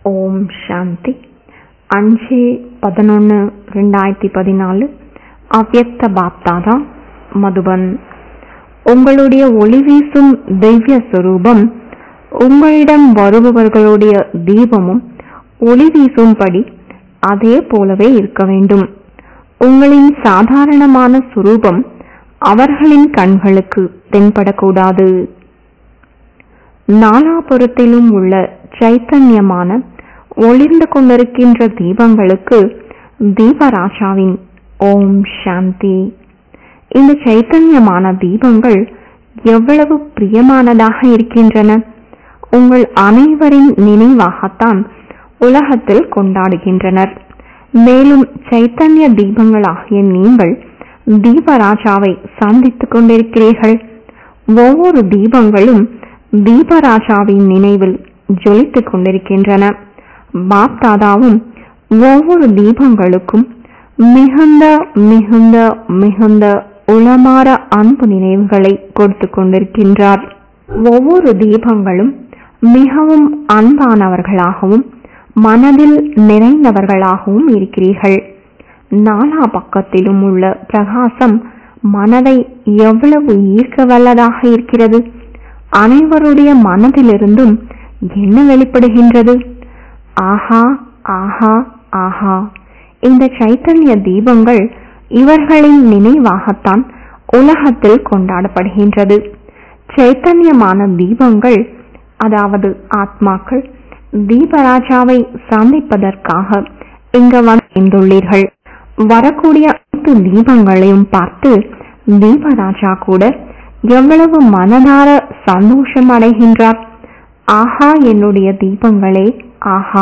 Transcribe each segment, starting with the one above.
ஓம் சாந்தி அஞ்சு பதினொன்று ரெண்டாயிரத்தி பதினாலு அவ்யக்த பாப்தாதா மதுபன் உங்களுடைய ஒளி வீசும் திவ்ய சுரூபம் உங்களிடம் வருபவர்களுடைய தீபமும் ஒளி வீசும்படி அதே போலவே இருக்க வேண்டும் உங்களின் சாதாரணமான சுரூபம் அவர்களின் கண்களுக்கு தென்படக்கூடாது நாலாபுறத்திலும் உள்ள சைத்தன்யமான ஒளிர்ந்து கொண்டிருக்கின்ற தீபங்களுக்கு தீபராஜாவின் ஓம் சாந்தி இந்த சைத்தன்யமான தீபங்கள் எவ்வளவு பிரியமானதாக இருக்கின்றன உங்கள் அனைவரின் நினைவாகத்தான் உலகத்தில் கொண்டாடுகின்றனர் மேலும் சைத்தன்ய தீபங்களாகிய நீங்கள் தீபராஜாவை சந்தித்துக் கொண்டிருக்கிறீர்கள் ஒவ்வொரு தீபங்களும் தீபராஜாவின் நினைவில் ஜொலித்துக் கொண்டிருக்கின்றன பாப்தாதாவும் ஒவ்வொரு தீபங்களுக்கும் மிகுந்த மிகுந்த மிகுந்த உளமாற அன்பு நினைவுகளை கொடுத்து கொண்டிருக்கின்றார் ஒவ்வொரு தீபங்களும் மிகவும் அன்பானவர்களாகவும் மனதில் நிறைந்தவர்களாகவும் இருக்கிறீர்கள் நாலா பக்கத்திலும் உள்ள பிரகாசம் மனதை எவ்வளவு ஈர்க்க வல்லதாக இருக்கிறது அனைவருடைய மனதிலிருந்தும் என்ன வெளிப்படுகின்றது ஆஹா ஆஹா ஆஹா இந்த சைத்தன்ய தீபங்கள் இவர்களின் நினைவாகத்தான் உலகத்தில் கொண்டாடப்படுகின்றது சைத்தன்யமான தீபங்கள் அதாவது ஆத்மாக்கள் தீபராஜாவை சந்திப்பதற்காக இங்க வந்துள்ளீர்கள் வரக்கூடிய அனைத்து தீபங்களையும் பார்த்து தீபராஜா கூட எவ்வளவு மனதார சந்தோஷம் அடைகின்றார் ஆஹா என்னுடைய தீபங்களே ஆஹா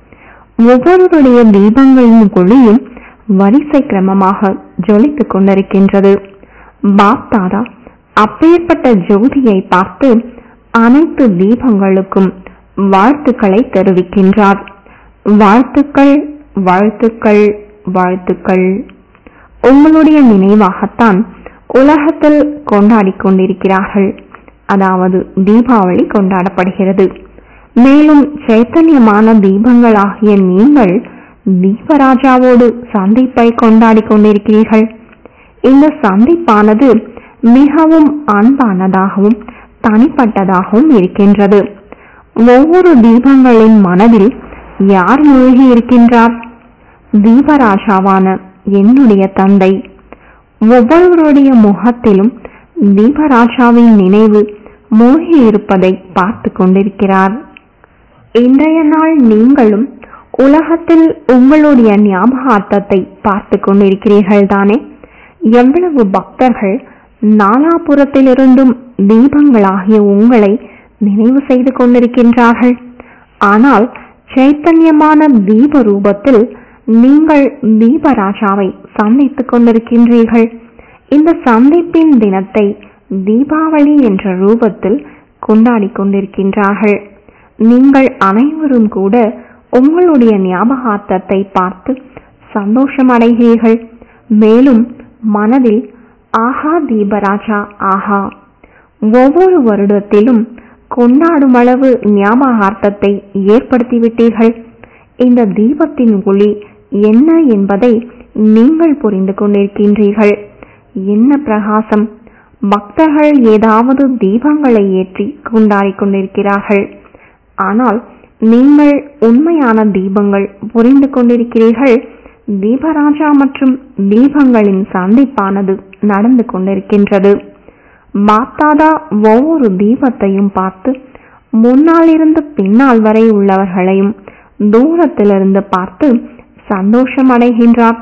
ஒவ்வொருடைய தீபங்களின் ஒளியும் வரிசை கிரமமாக ஜொலித்துக் கொண்டிருக்கின்றது பாப்தாதா அப்பேற்பட்ட ஜோதியை பார்த்து அனைத்து தீபங்களுக்கும் வாழ்த்துக்களை தெரிவிக்கின்றார் வாழ்த்துக்கள் வாழ்த்துக்கள் வாழ்த்துக்கள் உங்களுடைய நினைவாகத்தான் உலகத்தில் கொண்டாடிக் கொண்டிருக்கிறார்கள் அதாவது தீபாவளி கொண்டாடப்படுகிறது மேலும் சைத்தன்யமான தீபங்களாகிய நீங்கள் தீபராஜாவோடு சந்திப்பை கொண்டாடி கொண்டிருக்கிறீர்கள் இந்த சந்திப்பானது மிகவும் அன்பானதாகவும் தனிப்பட்டதாகவும் இருக்கின்றது ஒவ்வொரு தீபங்களின் மனதில் யார் மூழ்கி இருக்கின்றார் தீபராஜாவான என்னுடைய தந்தை ஒவ்வொருவருடைய முகத்திலும் தீபராஜாவின் நினைவு மூழ்கி இருப்பதை பார்த்து கொண்டிருக்கிறார் இன்றைய நாள் நீங்களும் உலகத்தில் உங்களுடைய ஞாபகார்த்தத்தை பார்த்து கொண்டிருக்கிறீர்கள் தானே எவ்வளவு பக்தர்கள் நாலாபுரத்திலிருந்தும் தீபங்களாகிய உங்களை நினைவு செய்து கொண்டிருக்கின்றார்கள் ஆனால் சைத்தன்யமான தீப ரூபத்தில் நீங்கள் தீபராஜாவை சந்தித்துக் கொண்டிருக்கின்றீர்கள் இந்த சந்திப்பின் தினத்தை தீபாவளி என்ற ரூபத்தில் கொண்டாடி கொண்டிருக்கின்றார்கள் நீங்கள் அனைவரும் கூட உங்களுடைய ஞாபகார்த்தத்தை பார்த்து சந்தோஷம் அடைகிறீர்கள் மேலும் மனதில் ஆஹா தீபராஜா ஆஹா ஒவ்வொரு வருடத்திலும் கொண்டாடும் அளவு ஞாபகார்த்தத்தை ஏற்படுத்திவிட்டீர்கள் இந்த தீபத்தின் ஒளி என்ன என்பதை நீங்கள் புரிந்து கொண்டிருக்கின்றீர்கள் என்ன பிரகாசம் பக்தர்கள் ஏதாவது தீபங்களை ஏற்றி கொண்டாடிக் கொண்டிருக்கிறார்கள் ஆனால் நீங்கள் உண்மையான தீபங்கள் புரிந்து கொண்டிருக்கிறீர்கள் தீபராஜா மற்றும் தீபங்களின் சந்திப்பானது நடந்து கொண்டிருக்கின்றது மாத்தாதா ஒவ்வொரு தீபத்தையும் பார்த்து முன்னாலிருந்து பின்னால் வரை உள்ளவர்களையும் தூரத்திலிருந்து பார்த்து சந்தோஷம் அடைகின்றார்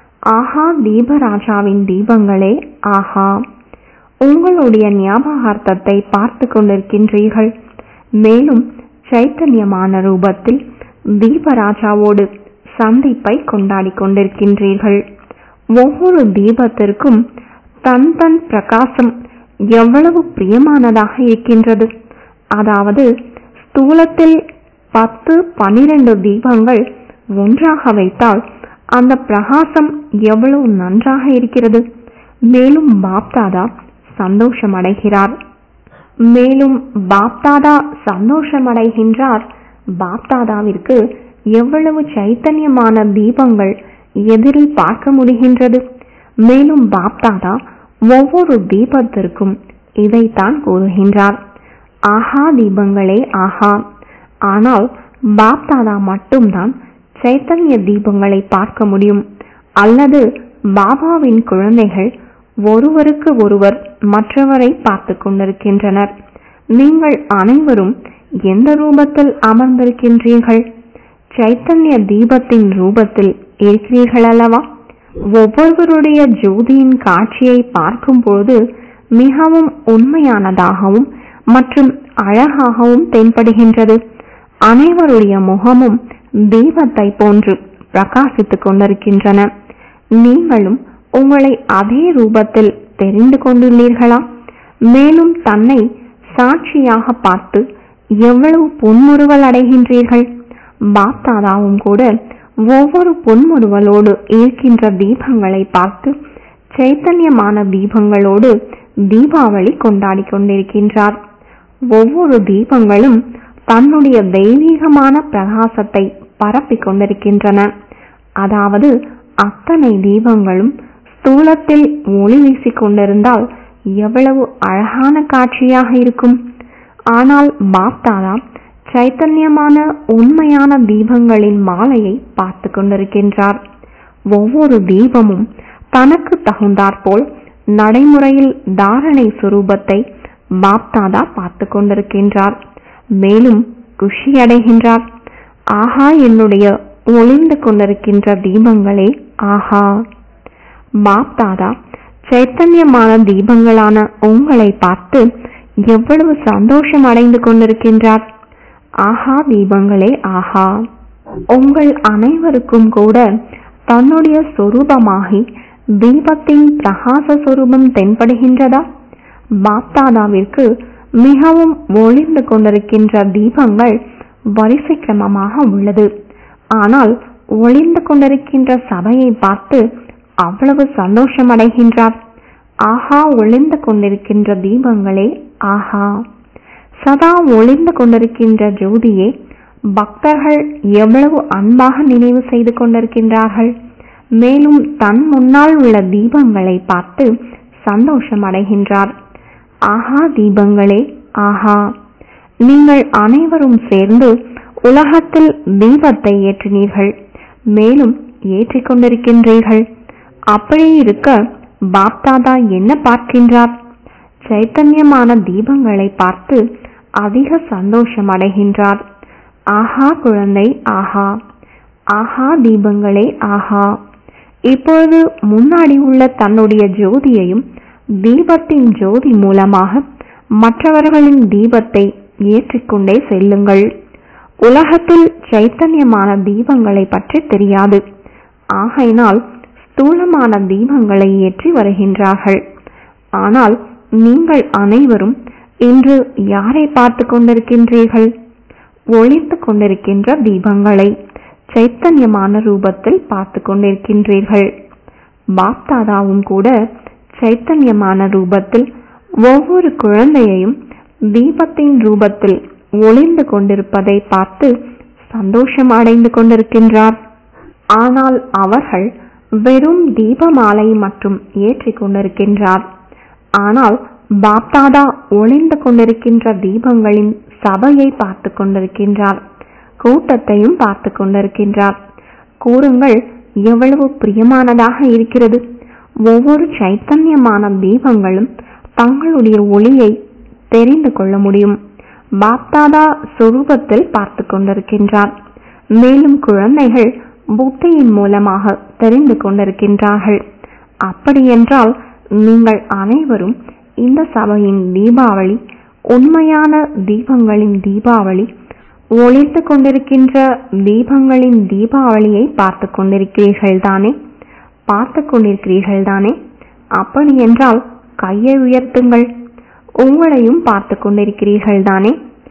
ஆஹா தீபராஜாவின் தீபங்களே ஆஹா உங்களுடைய ஞாபகார்த்தத்தை பார்த்து கொண்டிருக்கின்றீர்கள் மேலும் சைத்தன்யமான ரூபத்தில் தீபராஜாவோடு சந்திப்பை கொண்டாடி கொண்டிருக்கின்றீர்கள் ஒவ்வொரு தீபத்திற்கும் தன் தன் பிரகாசம் எவ்வளவு பிரியமானதாக இருக்கின்றது அதாவது ஸ்தூலத்தில் பத்து பனிரெண்டு தீபங்கள் ஒன்றாக வைத்தால் அந்த பிரகாசம் எவ்வளவு நன்றாக இருக்கிறது மேலும் பாப்தாதா சந்தோஷம் அடைகிறார் மேலும் பாப்தாதா சந்தோஷமடைகின்றார் பாப்தாதாவிற்கு எவ்வளவு சைத்தன்யமான தீபங்கள் எதிரில் பார்க்க முடிகின்றது மேலும் பாப்தாதா ஒவ்வொரு தீபத்திற்கும் இதைத்தான் கூறுகின்றார் ஆஹா தீபங்களே ஆஹா ஆனால் பாப்தாதா மட்டும்தான் சைத்தன்ய தீபங்களை பார்க்க முடியும் அல்லது பாபாவின் குழந்தைகள் ஒருவருக்கு ஒருவர் மற்றவரை பார்த்து கொண்டிருக்கின்றனர் நீங்கள் அனைவரும் எந்த ரூபத்தில் அமர்ந்திருக்கின்றீர்கள் சைத்தன்ய தீபத்தின் ரூபத்தில் இருக்கிறீர்கள் அல்லவா ஒவ்வொருவருடைய ஜோதியின் காட்சியை பார்க்கும்போது மிகவும் உண்மையானதாகவும் மற்றும் அழகாகவும் தென்படுகின்றது அனைவருடைய முகமும் தீபத்தை போன்று பிரகாசித்துக் கொண்டிருக்கின்றன நீங்களும் உங்களை அதே ரூபத்தில் தெரிந்து கொண்டுள்ளீர்களா மேலும் தன்னை சாட்சியாக பார்த்து எவ்வளவு புன்முறுவல் அடைகின்றீர்கள் பாப்தாதாவும் கூட ஒவ்வொரு புன்முறுவலோடு இருக்கின்ற தீபங்களை பார்த்து சைத்தன்யமான தீபங்களோடு தீபாவளி கொண்டாடி கொண்டிருக்கின்றார் ஒவ்வொரு தீபங்களும் தன்னுடைய தெய்வீகமான பிரகாசத்தை பரப்பிக் கொண்டிருக்கின்றன அதாவது அத்தனை தீபங்களும் ஸ்தூலத்தில் ஒளி வீசிக் கொண்டிருந்தால் எவ்வளவு அழகான காட்சியாக இருக்கும் ஆனால் பாப்தாதா சைத்தன்யமான உண்மையான தீபங்களின் மாலையை பார்த்து கொண்டிருக்கின்றார் ஒவ்வொரு தீபமும் தனக்கு தகுந்தாற்போல் நடைமுறையில் தாரணை சுரூபத்தை பாப்தாதா பார்த்து கொண்டிருக்கின்றார் மேலும் குஷியடைகின்றார் ஆஹா என்னுடைய ஒளிந்து கொண்டிருக்கின்ற தீபங்களே ஆஹா பாப்தாதா சைத்தன்யமான தீபங்களான உங்களை பார்த்து எவ்வளவு சந்தோஷம் அடைந்து கொண்டிருக்கின்றார் ஆஹா தீபங்களே ஆஹா உங்கள் அனைவருக்கும் கூட தன்னுடைய சொரூபமாகி தீபத்தின் பிரகாச சொரூபம் தென்படுகின்றதா பாப்தாதாவிற்கு மிகவும் ஒளிர்ந்து கொண்டிருக்கின்ற தீபங்கள் வரிசை கிரமமாக உள்ளது ஆனால் ஒளிர்ந்து கொண்டிருக்கின்ற சபையை பார்த்து அவ்வளவு சந்தோஷம் அடைகின்றார் ஆஹா ஒளிர்ந்து கொண்டிருக்கின்ற தீபங்களே ஆஹா சதா ஒளிர்ந்து கொண்டிருக்கின்ற ஜோதியே பக்தர்கள் எவ்வளவு அன்பாக நினைவு செய்து கொண்டிருக்கின்றார்கள் மேலும் தன் முன்னால் உள்ள தீபங்களை பார்த்து சந்தோஷம் அடைகின்றார் ஆஹா தீபங்களே ஆஹா நீங்கள் அனைவரும் சேர்ந்து உலகத்தில் தீபத்தை ஏற்றினீர்கள் மேலும் ஏற்றிக் கொண்டிருக்கின்றீர்கள் அப்படி இருக்க பாப்தாதா என்ன பார்க்கின்றார் சைத்தன்யமான தீபங்களை பார்த்து அதிக சந்தோஷம் அடைகின்றார் ஆஹா குழந்தை ஆஹா ஆஹா தீபங்களே ஆஹா இப்பொழுது முன்னாடி உள்ள தன்னுடைய ஜோதியையும் தீபத்தின் ஜோதி மூலமாக மற்றவர்களின் தீபத்தை ஏற்றிக்கொண்டே செல்லுங்கள் உலகத்தில் சைத்தன்யமான தீபங்களை பற்றி தெரியாது ஆகையினால் ஸ்தூலமான தீபங்களை ஏற்றி வருகின்றார்கள் ஆனால் நீங்கள் அனைவரும் இன்று யாரை பார்த்து கொண்டிருக்கின்றீர்கள் ஒளித்து கொண்டிருக்கின்ற தீபங்களை சைத்தன்யமான ரூபத்தில் பார்த்து கொண்டிருக்கின்றீர்கள் பாப்தாதாவும் கூட சைத்தன்யமான ரூபத்தில் ஒவ்வொரு குழந்தையையும் தீபத்தின் ரூபத்தில் ஒளிந்து கொண்டிருப்பதை பார்த்து சந்தோஷம் அடைந்து கொண்டிருக்கின்றார் ஆனால் அவர்கள் வெறும் தீபமாலை மற்றும் ஏற்றிக் கொண்டிருக்கின்றார் ஆனால் பாப்தாதா ஒளிந்து கொண்டிருக்கின்ற தீபங்களின் சபையை பார்த்து கொண்டிருக்கின்றார் கூட்டத்தையும் பார்த்து கொண்டிருக்கின்றார் கூறுங்கள் எவ்வளவு பிரியமானதாக இருக்கிறது ஒவ்வொரு சைத்தன்யமான தீபங்களும் தங்களுடைய ஒளியை தெரிந்து கொள்ள முடியும் பாப்தாதா சொரூபத்தில் பார்த்து கொண்டிருக்கின்றார் மேலும் குழந்தைகள் புத்தியின் மூலமாக தெரிந்து கொண்டிருக்கின்றார்கள் அப்படியென்றால் நீங்கள் அனைவரும் இந்த சபையின் தீபாவளி உண்மையான தீபங்களின் தீபாவளி ஒளித்து கொண்டிருக்கின்ற தீபங்களின் தீபாவளியை பார்த்து கொண்டிருக்கிறீர்கள் தானே பார்த்து கொண்டிருக்கிறீர்கள் தானே அப்படி என்றால் கையை உயர்த்துங்கள் உங்களையும் பார்த்து கொண்டிருக்கிறீர்கள் தானே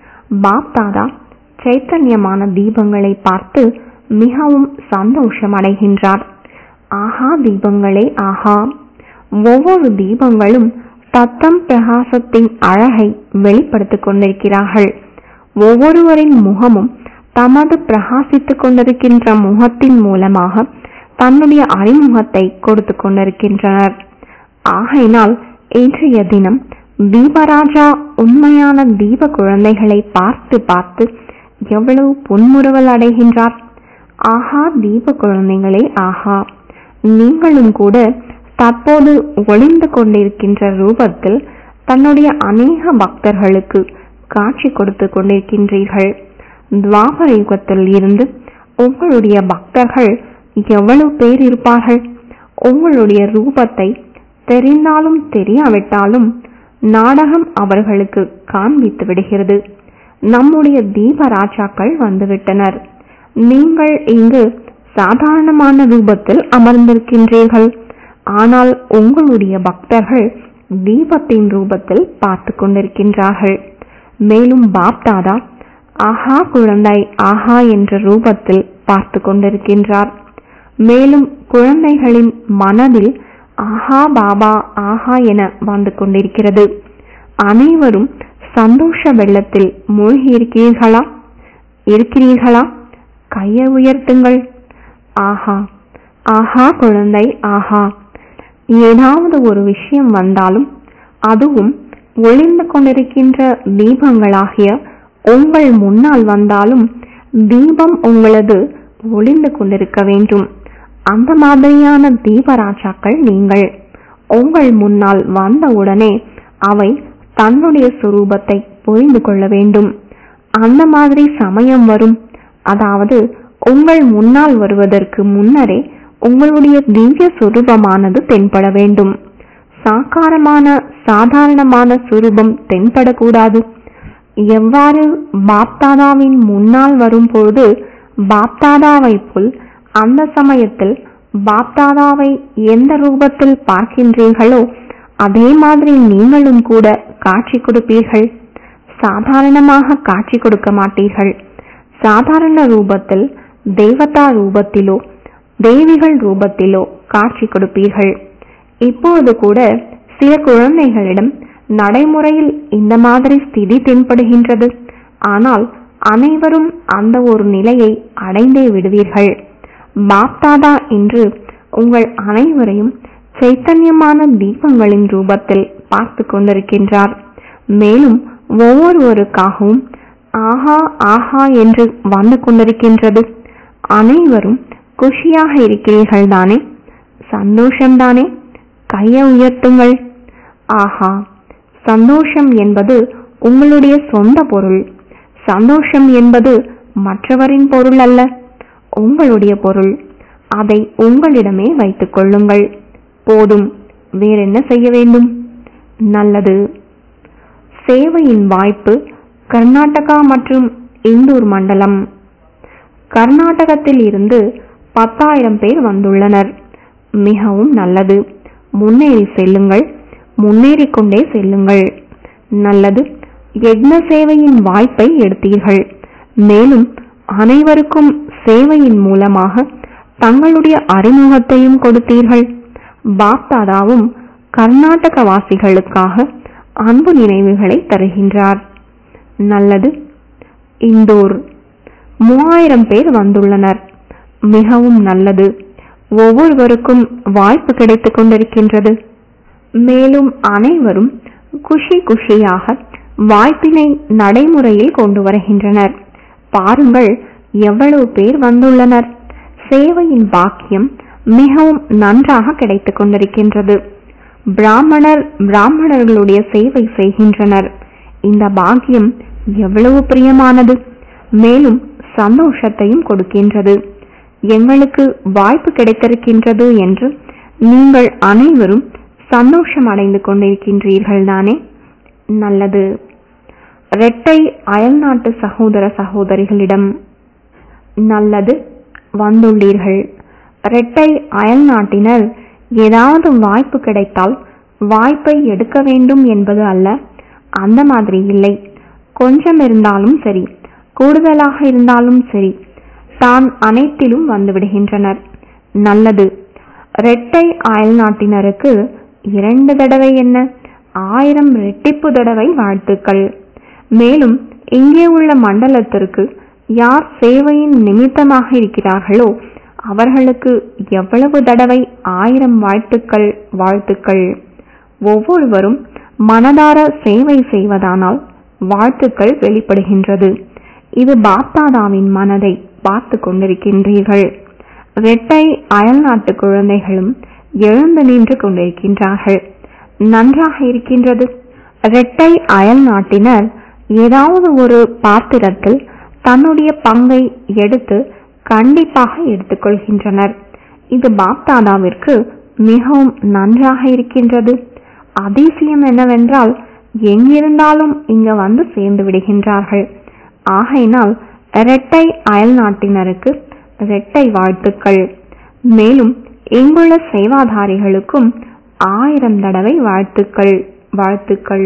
பாப்தாதா சைத்தன்யமான தீபங்களை பார்த்து மிகவும் சந்தோஷம் அடைகின்றார் ஆஹா தீபங்களே ஆஹா ஒவ்வொரு தீபங்களும் தத்தம் பிரகாசத்தின் அழகை வெளிப்படுத்திக் கொண்டிருக்கிறார்கள் ஒவ்வொருவரின் முகமும் தமது பிரகாசித்துக் கொண்டிருக்கின்ற முகத்தின் மூலமாக தன்னுடைய அறிமுகத்தை கொடுத்து கொண்டிருக்கின்றனர் ஆகையினால் இன்றைய தினம் தீபராஜா உண்மையான தீப குழந்தைகளை பார்த்து பார்த்து எவ்வளவு புன்முறுவல் அடைகின்றார் ஆஹா தீப குழந்தைகளே ஆஹா நீங்களும் கூட தற்போது ஒளிந்து கொண்டிருக்கின்ற ரூபத்தில் தன்னுடைய அநேக பக்தர்களுக்கு காட்சி கொடுத்து கொண்டிருக்கின்றீர்கள் துவாபர யுகத்தில் இருந்து உங்களுடைய பக்தர்கள் எவ்வளவு பேர் இருப்பார்கள் உங்களுடைய ரூபத்தை தெரிந்தாலும் தெரியாவிட்டாலும் நாடகம் அவர்களுக்கு காண்பித்து விடுகிறது நம்முடைய தீபராஜாக்கள் வந்துவிட்டனர் நீங்கள் இங்கு சாதாரணமான ரூபத்தில் அமர்ந்திருக்கின்றீர்கள் ஆனால் உங்களுடைய பக்தர்கள் தீபத்தின் ரூபத்தில் பார்த்து கொண்டிருக்கின்றார்கள் மேலும் பாப்தாதா ஆஹா குழந்தை ஆஹா என்ற ரூபத்தில் பார்த்து கொண்டிருக்கின்றார் மேலும் குழந்தைகளின் மனதில் ஆஹா பாபா ஆஹா என வந்து கொண்டிருக்கிறது அனைவரும் சந்தோஷ வெள்ளத்தில் மூழ்கி இருக்கிறீர்களா இருக்கிறீர்களா கையை உயர்த்துங்கள் ஆஹா ஆஹா குழந்தை ஆஹா ஏதாவது ஒரு விஷயம் வந்தாலும் அதுவும் ஒளிந்து கொண்டிருக்கின்ற தீபங்களாகிய உங்கள் முன்னால் வந்தாலும் தீபம் உங்களது ஒளிந்து கொண்டிருக்க வேண்டும் அந்த மாதிரியான தீபராஜாக்கள் நீங்கள் உங்கள் முன்னால் வந்தவுடனே அவை தன்னுடைய சுரூபத்தை புரிந்து கொள்ள வேண்டும் அந்த மாதிரி சமயம் வரும் அதாவது உங்கள் முன்னால் வருவதற்கு முன்னரே உங்களுடைய திவ்ய சுரூபமானது தென்பட வேண்டும் சாக்காரமான சாதாரணமான சுரூபம் தென்படக்கூடாது எவ்வாறு பாப்தாதாவின் முன்னால் வரும்பொழுது பாப்தாதாவை போல் அந்த சமயத்தில் பாப்தாதாவை எந்த ரூபத்தில் பார்க்கின்றீர்களோ அதே மாதிரி நீங்களும் கூட காட்சி கொடுப்பீர்கள் சாதாரணமாக காட்சி கொடுக்க மாட்டீர்கள் சாதாரண ரூபத்தில் தேவதா ரூபத்திலோ தேவிகள் ரூபத்திலோ காட்சி கொடுப்பீர்கள் இப்பொழுது கூட சில குழந்தைகளிடம் நடைமுறையில் இந்த மாதிரி ஸ்திதி தென்படுகின்றது ஆனால் அனைவரும் அந்த ஒரு நிலையை அடைந்தே விடுவீர்கள் பாப்தாதா என்று உங்கள் அனைவரையும் சைத்தன்யமான தீபங்களின் ரூபத்தில் பார்த்து கொண்டிருக்கின்றார் மேலும் ஒவ்வொருவருக்காகவும் ஆஹா ஆஹா என்று வந்து கொண்டிருக்கின்றது அனைவரும் குஷியாக இருக்கிறீர்கள் தானே சந்தோஷம்தானே கையை உயர்த்துங்கள் ஆஹா சந்தோஷம் என்பது உங்களுடைய சொந்த பொருள் சந்தோஷம் என்பது மற்றவரின் பொருள் அல்ல உங்களுடைய பொருள் அதை உங்களிடமே வைத்துக் கொள்ளுங்கள் போதும் வேறென்ன செய்ய வேண்டும் நல்லது சேவையின் வாய்ப்பு கர்நாடகா மற்றும் இந்தூர் மண்டலம் கர்நாடகத்தில் இருந்து பத்தாயிரம் பேர் வந்துள்ளனர் மிகவும் நல்லது முன்னேறி செல்லுங்கள் முன்னேறிக் கொண்டே செல்லுங்கள் நல்லது யக்ன சேவையின் வாய்ப்பை எடுத்தீர்கள் மேலும் அனைவருக்கும் சேவையின் மூலமாக தங்களுடைய அறிமுகத்தையும் கொடுத்தீர்கள் பாப்தாதாவும் கர்நாடக வாசிகளுக்காக அன்பு நினைவுகளை தருகின்றார் நல்லது இந்தோர் மூவாயிரம் பேர் வந்துள்ளனர் மிகவும் நல்லது ஒவ்வொருவருக்கும் வாய்ப்பு கிடைத்துக் கொண்டிருக்கின்றது மேலும் அனைவரும் குஷி குஷியாக வாய்ப்பினை நடைமுறையில் கொண்டு வருகின்றனர் பாருங்கள் எவ்வளவு பேர் வந்துள்ளனர் சேவையின் பாக்கியம் மிகவும் நன்றாக கிடைத்துக் கொண்டிருக்கின்றது பிராமணர் பிராமணர்களுடைய சேவை செய்கின்றனர் இந்த பாக்கியம் எவ்வளவு பிரியமானது மேலும் சந்தோஷத்தையும் கொடுக்கின்றது எங்களுக்கு வாய்ப்பு கிடைத்திருக்கின்றது என்று நீங்கள் அனைவரும் சந்தோஷம் அடைந்து கொண்டிருக்கின்றீர்கள் தானே நல்லது இரட்டை அயல்நாட்டு சகோதர சகோதரிகளிடம் நல்லது வந்துள்ளீர்கள் இரட்டை அயல்நாட்டினர் ஏதாவது வாய்ப்பு கிடைத்தால் வாய்ப்பை எடுக்க வேண்டும் என்பது அல்ல அந்த மாதிரி இல்லை கொஞ்சம் இருந்தாலும் சரி கூடுதலாக இருந்தாலும் சரி தான் அனைத்திலும் வந்துவிடுகின்றனர் நல்லது இரட்டை அயல்நாட்டினருக்கு இரண்டு தடவை என்ன ஆயிரம் ரெட்டிப்பு தடவை வாழ்த்துக்கள் மேலும் இங்கே உள்ள மண்டலத்திற்கு யார் சேவையின் நிமித்தமாக இருக்கிறார்களோ அவர்களுக்கு எவ்வளவு தடவை ஆயிரம் வாழ்த்துக்கள் வாழ்த்துக்கள் ஒவ்வொருவரும் மனதார சேவை செய்வதானால் வாழ்த்துக்கள் வெளிப்படுகின்றது இது பாப்தாதாவின் மனதை பார்த்து கொண்டிருக்கின்றீர்கள் இரட்டை அயல்நாட்டு குழந்தைகளும் எழுந்து நின்று கொண்டிருக்கின்றார்கள் நன்றாக இருக்கின்றது இரட்டை அயல் நாட்டினர் ஏதாவது ஒரு பாத்திரத்தில் தன்னுடைய பங்கை எடுத்து கண்டிப்பாக எடுத்துக்கொள்கின்றனர் இது பாப்தாதாவிற்கு மிகவும் நன்றாக இருக்கின்றது அதிசயம் என்னவென்றால் எங்கிருந்தாலும் இங்க வந்து சேர்ந்து விடுகின்றார்கள் ஆகையினால் இரட்டை அயல் நாட்டினருக்கு இரட்டை வாழ்த்துக்கள் மேலும் இங்குள்ள சேவாதாரிகளுக்கும் ஆயிரம் தடவை வாழ்த்துக்கள் வாழ்த்துக்கள்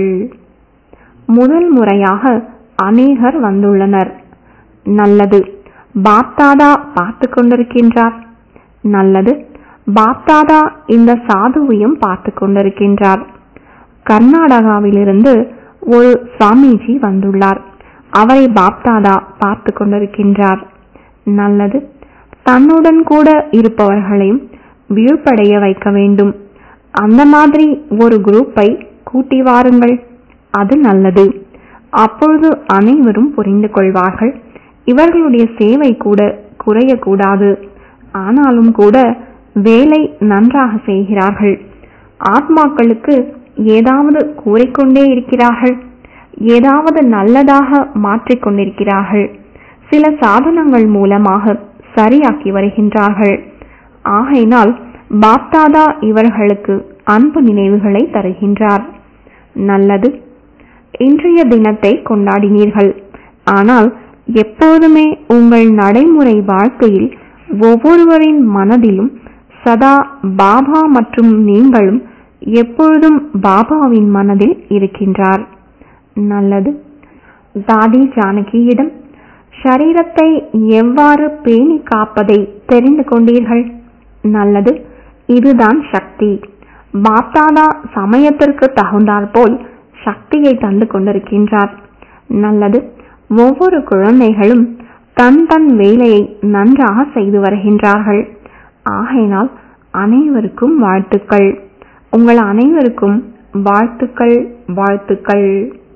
முதல் முறையாக அநேகர் வந்துள்ளனர் நல்லது பாப்தாதா பார்த்து கொண்டிருக்கின்றார் நல்லது பாப்தாதா இந்த சாதுவையும் பார்த்து கொண்டிருக்கின்றார் கர்நாடகாவிலிருந்து ஒரு சுவாமிஜி வந்துள்ளார் அவரை பாப்தாதா பார்த்து கொண்டிருக்கின்றார் நல்லது தன்னுடன் கூட இருப்பவர்களையும் விழுப்படைய வைக்க வேண்டும் அந்த மாதிரி ஒரு குரூப்பை கூட்டி வாருங்கள் அது நல்லது அப்பொழுது அனைவரும் புரிந்து கொள்வார்கள் இவர்களுடைய சேவை கூட குறையக்கூடாது ஆனாலும் கூட வேலை நன்றாக செய்கிறார்கள் ஆத்மாக்களுக்கு ஏதாவது கூறிக்கொண்டே இருக்கிறார்கள் ஏதாவது நல்லதாக மாற்றிக்கொண்டிருக்கிறார்கள் சில சாதனங்கள் மூலமாக சரியாக்கி வருகின்றார்கள் ஆகையினால் பாப்தாதா இவர்களுக்கு அன்பு நினைவுகளை தருகின்றார் நல்லது இன்றைய தினத்தை கொண்டாடினீர்கள் ஆனால் எப்போதுமே உங்கள் நடைமுறை வாழ்க்கையில் ஒவ்வொருவரின் மனதிலும் சதா பாபா மற்றும் நீங்களும் எப்பொழுதும் பாபாவின் மனதில் இருக்கின்றார் நல்லது தாதி ஜானகியிடம் ஷரீரத்தை எவ்வாறு பேணி காப்பதை தெரிந்து கொண்டீர்கள் நல்லது இதுதான் சக்தி பாப்தாதா சமயத்திற்கு தகுந்தாற்போல் சக்தியை தந்து கொண்டிருக்கின்றார் நல்லது ஒவ்வொரு குழந்தைகளும் தன் தன் வேலையை நன்றாக செய்து வருகின்றார்கள் ஆகையினால் அனைவருக்கும் வாழ்த்துக்கள் உங்கள் அனைவருக்கும் வாழ்த்துக்கள் வாழ்த்துக்கள்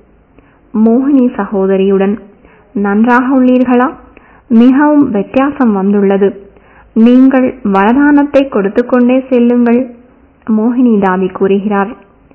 மோகினி சகோதரியுடன் நன்றாக உள்ளீர்களா மிகவும் வித்தியாசம் வந்துள்ளது நீங்கள் வரதானத்தை கொடுத்து கொண்டே செல்லுங்கள் மோகினி தாதி கூறுகிறார்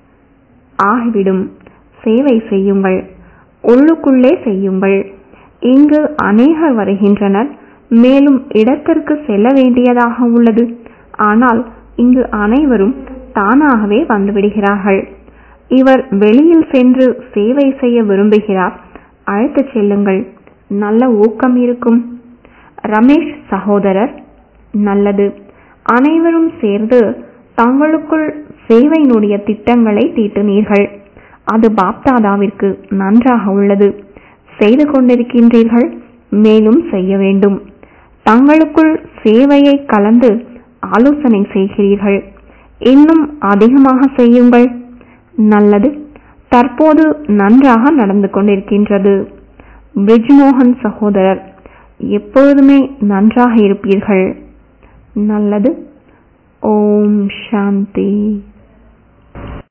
ஆகிவிடும் சேவை செய்யுங்கள் உள்ளுக்குள்ளே செய்யுங்கள் இங்கு அநேகர் வருகின்றனர் மேலும் இடத்திற்கு செல்ல வேண்டியதாக உள்ளது ஆனால் இங்கு அனைவரும் தானாகவே வந்துவிடுகிறார்கள் இவர் வெளியில் சென்று சேவை செய்ய விரும்புகிறார் அழைத்துச் செல்லுங்கள் நல்ல ஊக்கம் இருக்கும் ரமேஷ் சகோதரர் நல்லது அனைவரும் சேர்ந்து தங்களுக்குள் சேவையினுடைய திட்டங்களை தீட்டினீர்கள் அது பாப்தாதாவிற்கு நன்றாக உள்ளது செய்து கொண்டிருக்கின்றீர்கள் மேலும் செய்ய வேண்டும் தங்களுக்குள் சேவையை கலந்து ஆலோசனை செய்கிறீர்கள் இன்னும் அதிகமாக செய்யுங்கள் நல்லது தற்போது நன்றாக நடந்து கொண்டிருக்கின்றது பிரிஜ்மோகன் சகோதரர் எப்பொழுதுமே நன்றாக இருப்பீர்கள் நல்லது ஓம் சாந்தி